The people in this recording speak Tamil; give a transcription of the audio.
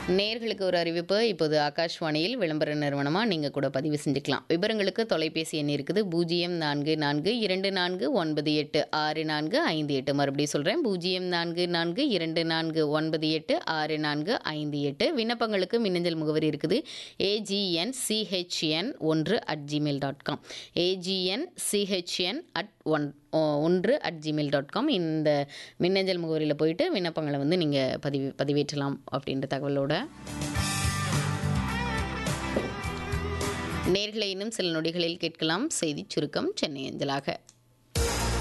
நேர்களுக்கு ஒரு அறிவிப்பு இப்போது ஆகாஷ்வாணியில் விளம்பர நிறுவனமாக நீங்கள் கூட பதிவு செஞ்சுக்கலாம் விவரங்களுக்கு தொலைபேசி எண் இருக்குது பூஜ்ஜியம் நான்கு நான்கு இரண்டு நான்கு ஒன்பது எட்டு ஆறு நான்கு ஐந்து எட்டு மறுபடியும் சொல்கிறேன் பூஜ்ஜியம் நான்கு நான்கு இரண்டு நான்கு ஒன்பது எட்டு ஆறு நான்கு ஐந்து எட்டு விண்ணப்பங்களுக்கு மின்னஞ்சல் முகவரி இருக்குது ஏஜிஎன் சிஹெச்என் ஒன்று at Gmail dot com AGN CHN at one ஒன்று அட் ஜிமெயில் டாட் காம் இந்த மின்னஞ்சல் முகவரியில் போயிட்டு விண்ணப்பங்களை வந்து நீங்கள் பதிவு பதிவேற்றலாம் அப்படின்ற தகவலோட நேர்களை இன்னும் சில நொடிகளில் கேட்கலாம் செய்தி சுருக்கம் சென்னை அஞ்சலாக